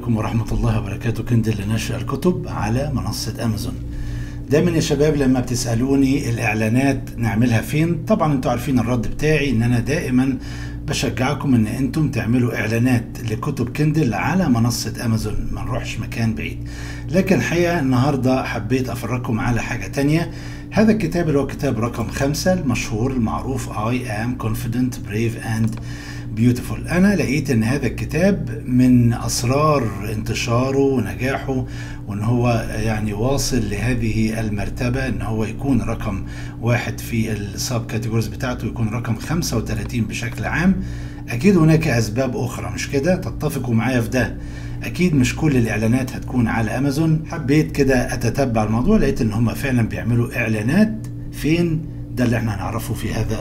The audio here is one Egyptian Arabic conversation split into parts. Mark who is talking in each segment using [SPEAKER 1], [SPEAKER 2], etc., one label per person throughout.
[SPEAKER 1] عليكم ورحمة الله وبركاته كندل لنشر الكتب على منصة أمازون دايما يا شباب لما بتسألوني الإعلانات نعملها فين طبعا انتوا عارفين الرد بتاعي ان انا دائما بشجعكم ان انتم تعملوا اعلانات لكتب كندل على منصة امازون ما نروحش مكان بعيد لكن الحقيقة النهاردة حبيت افرجكم على حاجة تانية هذا الكتاب اللي هو كتاب رقم خمسة المشهور المعروف I am confident brave and بيوتيفول انا لقيت ان هذا الكتاب من اسرار انتشاره ونجاحه وان هو يعني واصل لهذه المرتبة ان هو يكون رقم واحد في السب كاتيجوريز بتاعته يكون رقم 35 بشكل عام اكيد هناك اسباب اخرى مش كده تتفقوا معايا في ده اكيد مش كل الاعلانات هتكون على امازون حبيت كده اتتبع الموضوع لقيت ان هم فعلا بيعملوا اعلانات فين ده اللي احنا هنعرفه في هذا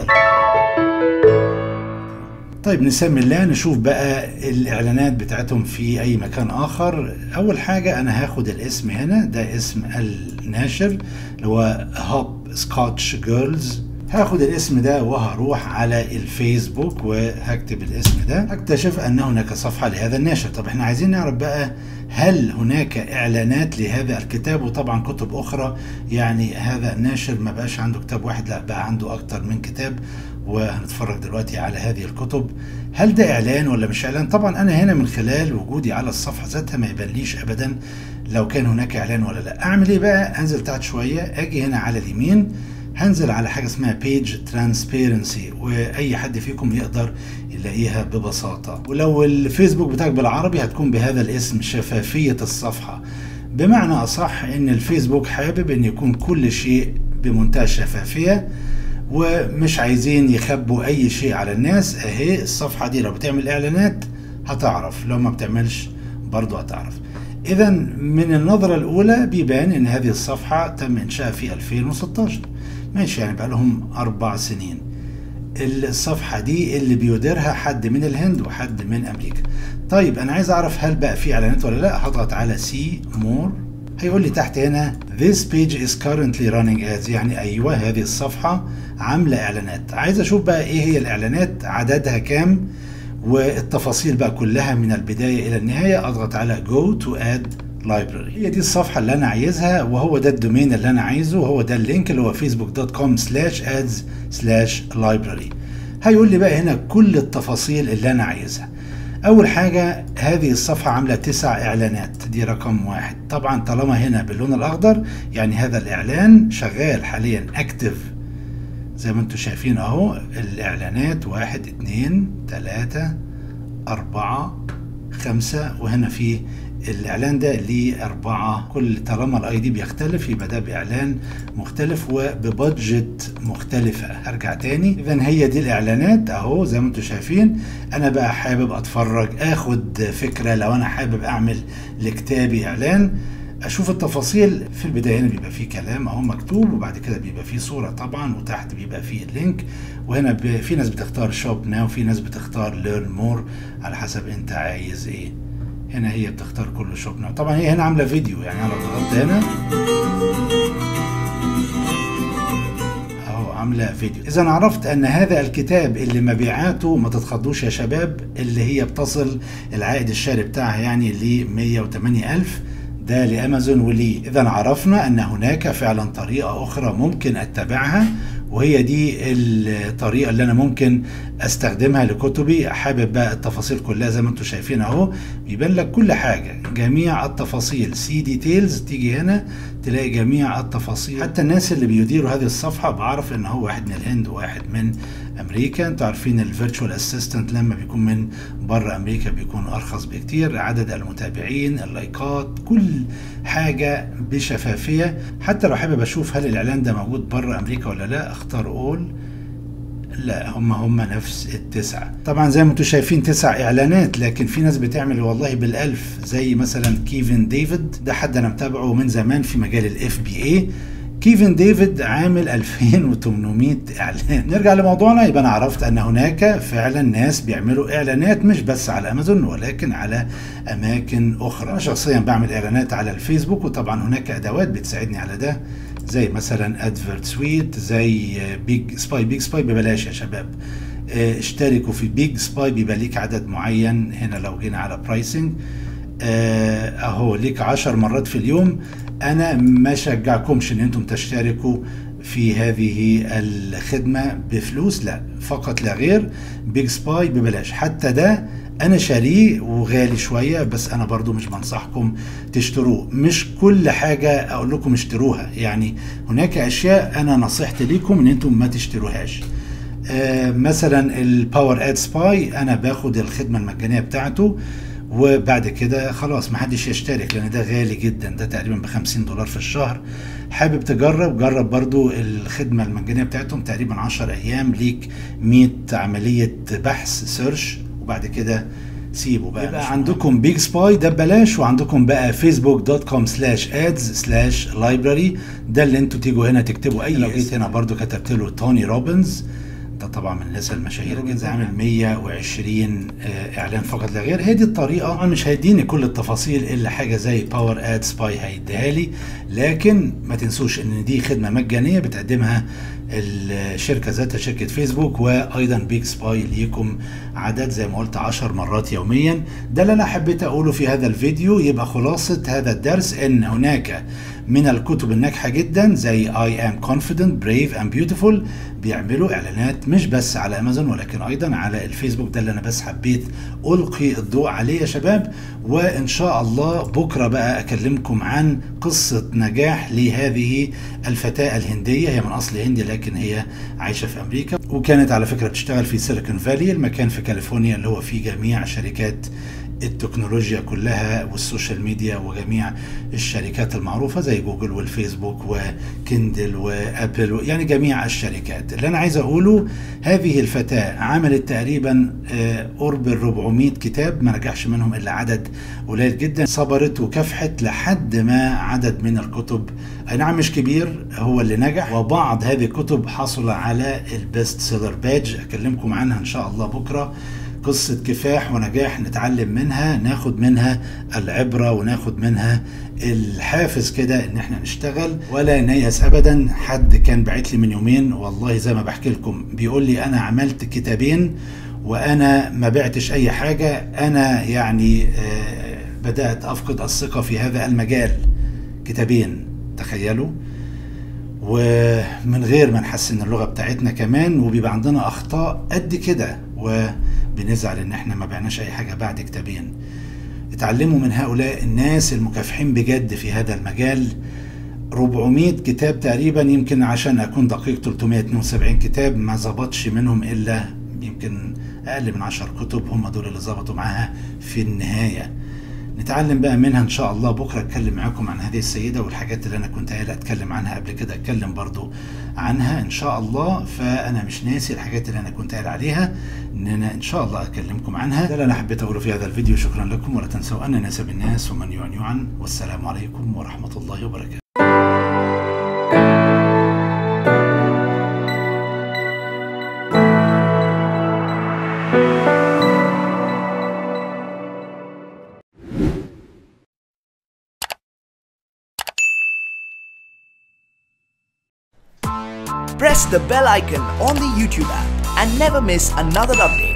[SPEAKER 1] طيب نسمي الله نشوف بقى الاعلانات بتاعتهم في اي مكان اخر اول حاجة انا هاخد الاسم هنا ده اسم الناشر اللي هو هوب سكوتش جيرلز هاخد الاسم ده وهروح على الفيسبوك وهكتب الاسم ده هكتشف ان هناك صفحة لهذا الناشر طب احنا عايزين نعرف بقى هل هناك اعلانات لهذا الكتاب وطبعا كتب اخرى يعني هذا الناشر ما بقاش عنده كتاب واحد لا بقى عنده اكتر من كتاب وهنتفرج دلوقتي على هذه الكتب هل ده اعلان ولا مش اعلان طبعا انا هنا من خلال وجودي على الصفحه ذاتها ما يبانليش ابدا لو كان هناك اعلان ولا لا اعمل ايه بقى انزل تحت شويه اجي هنا على اليمين هنزل على حاجه اسمها بيج ترانسبيرنسي واي حد فيكم يقدر يلاقيها ببساطه ولو الفيسبوك بتاعك بالعربي هتكون بهذا الاسم شفافيه الصفحه بمعنى اصح ان الفيسبوك حابب ان يكون كل شيء بمنتهى الشفافيه ومش عايزين يخبوا اي شيء على الناس اهي الصفحه دي لو بتعمل اعلانات هتعرف لو ما بتعملش برضو هتعرف اذا من النظره الاولى بيبان ان هذه الصفحه تم انشائها في 2016 ماشي يعني بقى لهم اربع سنين الصفحه دي اللي بيديرها حد من الهند وحد من امريكا طيب انا عايز اعرف هل بقى في اعلانات ولا لا هضغط على سي مور هيقول لي تحت هنا this page is currently running ads يعني ايوه هذه الصفحه عامله اعلانات عايز اشوف بقى ايه هي الاعلانات عددها كام والتفاصيل بقى كلها من البدايه الى النهايه اضغط على go to add library هي دي الصفحه اللي انا عايزها وهو ده الدومين اللي انا عايزه وهو ده اللينك اللي هو facebook.com slash ads slash library هيقول لي بقى هنا كل التفاصيل اللي انا عايزها اول حاجة هذه الصفحة عاملة تسع اعلانات دي رقم واحد طبعا طالما هنا باللون الاخضر يعني هذا الاعلان شغال حاليا اكتف زي ما انتم شايفين اهو الاعلانات واحد اتنين تلاتة اربعة خمسة وهنا في الاعلان ده ليه اربعة كل طالما الاي دي بيختلف يبقى ده باعلان مختلف وببادجت مختلفة هرجع تاني اذا هي دي الاعلانات اهو زي ما انتم شايفين انا بقى حابب اتفرج اخد فكرة لو انا حابب اعمل لكتابي اعلان اشوف التفاصيل في البدايه هنا بيبقى فيه كلام اهو مكتوب وبعد كده بيبقى فيه صوره طبعا وتحت بيبقى فيه اللينك وهنا في ناس بتختار شوب ناو وفي ناس بتختار ليرن مور على حسب انت عايز ايه هنا هي بتختار كل شوب ناو طبعا هي هنا عامله فيديو يعني انا لو ضغطت هنا اهو عامله فيديو اذا عرفت ان هذا الكتاب اللي مبيعاته ما تتخضوش يا شباب اللي هي بتصل العائد الشهري بتاعها يعني ل 108 الف ده لامازون ولي اذا عرفنا ان هناك فعلا طريقه اخرى ممكن اتبعها وهي دي الطريقه اللي انا ممكن استخدمها لكتبي حابب بقى التفاصيل كلها زي ما انتم شايفين اهو بيبان لك كل حاجه جميع التفاصيل سي ديتيلز تيجي هنا تلاقي جميع التفاصيل حتى الناس اللي بيديروا هذه الصفحه بعرف ان هو واحد من الهند وواحد من امريكا انتوا عارفين الفيرتشوال اسيستنت لما بيكون من بره امريكا بيكون ارخص بكتير عدد المتابعين اللايكات كل حاجه بشفافيه حتى لو حابب اشوف هل الاعلان ده موجود بره امريكا ولا لا اختار اول لا هم هم نفس التسعة طبعا زي ما انتم شايفين تسع اعلانات لكن في ناس بتعمل والله بالالف زي مثلا كيفن ديفيد ده حد انا متابعه من زمان في مجال الاف بي اي كيفن ديفيد عامل 2800 اعلان نرجع لموضوعنا يبقى انا عرفت ان هناك فعلا ناس بيعملوا اعلانات مش بس على امازون ولكن على اماكن اخرى انا شخصيا بعمل اعلانات على الفيسبوك وطبعا هناك ادوات بتساعدني على ده زي مثلا ادفرت سويت زي بيج سباي بيج سباي ببلاش يا شباب اشتركوا في بيج سباي بيبقى ليك عدد معين هنا لو جينا على برايسنج آه، اهو ليك عشر مرات في اليوم انا ما شجعكمش ان انتم تشتركوا في هذه الخدمة بفلوس لا فقط لا غير بيج سباي ببلاش حتى ده انا شاريه وغالي شوية بس انا برضو مش بنصحكم تشتروه مش كل حاجة اقول لكم اشتروها يعني هناك اشياء انا نصيحتي ليكم ان انتم ما تشتروهاش آه، مثلا الباور اد سباي انا باخد الخدمه المجانيه بتاعته وبعد كده خلاص محدش يشترك لان ده غالي جدا ده تقريبا ب 50 دولار في الشهر حابب تجرب جرب برضو الخدمه المجانيه بتاعتهم تقريبا 10 ايام ليك 100 عمليه بحث سيرش وبعد كده سيبوا بقى يبقى عندكم بيج سباي ده ببلاش وعندكم بقى فيسبوك دوت كوم سلاش ادز سلاش لايبراري ده اللي انتوا تيجوا هنا تكتبوا اي لو جيت هنا برضو كتبت له توني روبنز ده طبعا من الناس المشاهير جدا عامل 120 آه، اعلان فقط لا غير هي دي الطريقه طبعا مش هيديني كل التفاصيل الا حاجه زي باور اد سباي هيديها لي لكن ما تنسوش ان دي خدمه مجانيه بتقدمها الشركه ذاتها شركه فيسبوك وايضا بيج سباي ليكم عدد زي ما قلت 10 مرات يوميا ده اللي انا حبيت اقوله في هذا الفيديو يبقى خلاصه هذا الدرس ان هناك من الكتب الناجحه جدا زي I am confident brave and beautiful بيعملوا اعلانات مش بس على امازون ولكن ايضا على الفيسبوك ده اللي انا بس حبيت القي الضوء عليه يا شباب وان شاء الله بكره بقى اكلمكم عن قصه نجاح لهذه الفتاه الهنديه هي من اصل هندي لكن هي عايشه في امريكا وكانت على فكره بتشتغل في سيليكون فالي المكان في كاليفورنيا اللي هو فيه جميع شركات التكنولوجيا كلها والسوشيال ميديا وجميع الشركات المعروفة زي جوجل والفيسبوك وكندل وابل يعني جميع الشركات اللي انا عايز اقوله هذه الفتاة عملت تقريبا آه، قرب ال 400 كتاب ما نجحش منهم الا عدد قليل جدا صبرت وكافحت لحد ما عدد من الكتب اي نعم مش كبير هو اللي نجح وبعض هذه الكتب حصل على البيست سيلر باج اكلمكم عنها ان شاء الله بكره قصة كفاح ونجاح نتعلم منها ناخد منها العبرة وناخد منها الحافز كده ان احنا نشتغل ولا نيأس ابدا حد كان بعت لي من يومين والله زي ما بحكي لكم بيقول لي انا عملت كتابين وانا ما بعتش اي حاجة انا يعني آه، بدأت افقد الثقة في هذا المجال كتابين تخيلوا ومن غير ما نحسن اللغه بتاعتنا كمان وبيبقى عندنا اخطاء قد كده وبنزعل ان احنا ما بعناش اي حاجه بعد كتابين اتعلموا من هؤلاء الناس المكافحين بجد في هذا المجال 400 كتاب تقريبا يمكن عشان اكون دقيق 372 كتاب ما ظبطش منهم الا يمكن اقل من 10 كتب هم دول اللي ظبطوا معاها في النهايه نتعلم بقى منها ان شاء الله بكره اتكلم معاكم عن هذه السيده والحاجات اللي انا كنت قايل اتكلم عنها قبل كده اتكلم برضو عنها ان شاء الله فانا مش ناسي الحاجات اللي انا كنت قايل عليها ان انا ان شاء الله اكلمكم عنها ده اللي انا حبيت اقوله في هذا الفيديو شكرا لكم ولا تنسوا ان نسب الناس ومن يعن يعن والسلام عليكم ورحمه الله وبركاته
[SPEAKER 2] press the bell icon on the YouTube app and never miss another update.